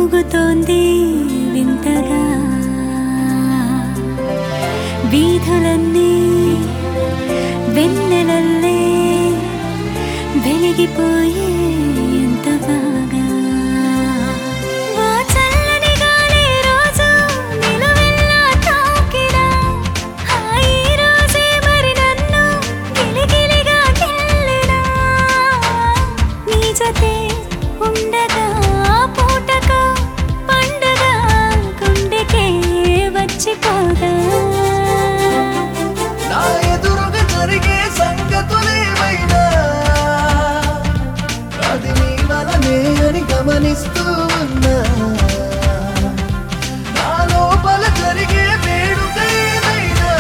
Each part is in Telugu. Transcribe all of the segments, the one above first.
ఊగుతోంది వింతగా వీధులన్నీ వెన్నెలల్లే వెలిగిపోయే ఎంత బాగా ఓ చల్లని గాలి రోజు నిలువెల్లా తాకినా ఆ ఈ రోజే మరి నన్ను గిలిగిలిగా గిల్లినా నీ జతే ఉండగా పూటక పండగ గుండెకే వచ్చిపోగా నా ఎదురుగా జరిగే సంగతులేమైనా అది నీ వలనే అని గమనిస్తూ ఉన్నా నా లోపల జరిగే వేడుక ఏదైనా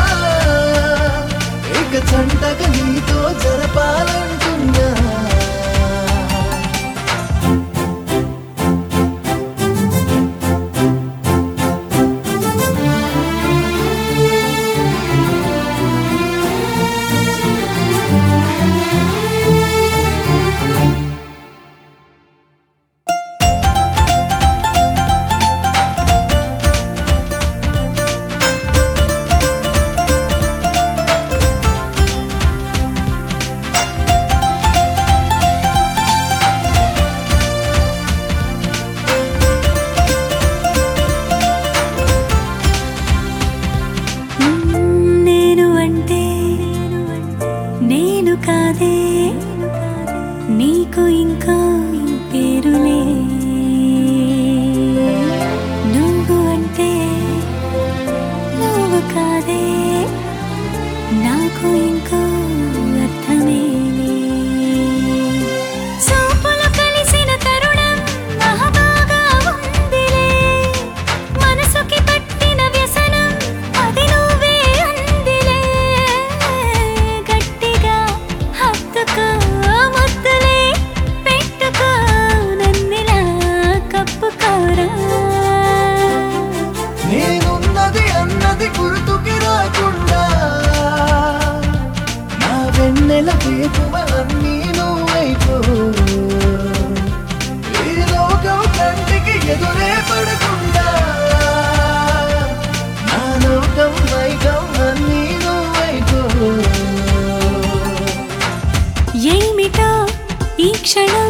ఇక చంటగా నీతో జరపాలంటున్నా నేను అంటే నేను కాదే నీకు ఇంకా పేరులే నువ్వు అంటే నువ్వు కాదే నాకు ఇంకా అర్థమేలే చూపులు కలిసిన తరుణం మహాబాగా ఉందిలే మనసుకి పట్టిన వ్యసనం అది నువ్వే అందిలే గట్టిగా హత్తుకో ముద్దులే పెట్టుకో నన్నిలా కప్పుకోరా నేనున్నది అన్నది గుర్తుకి రాకుండా నా వెన్నెల వేపువ అన్నీ నువ్వైపో ఈ లోకం కంటికి ఎదురే పడకుండా నా లోకం వైకం అన్నీ నువ్వైపో ఏమిటో ఈ క్షణం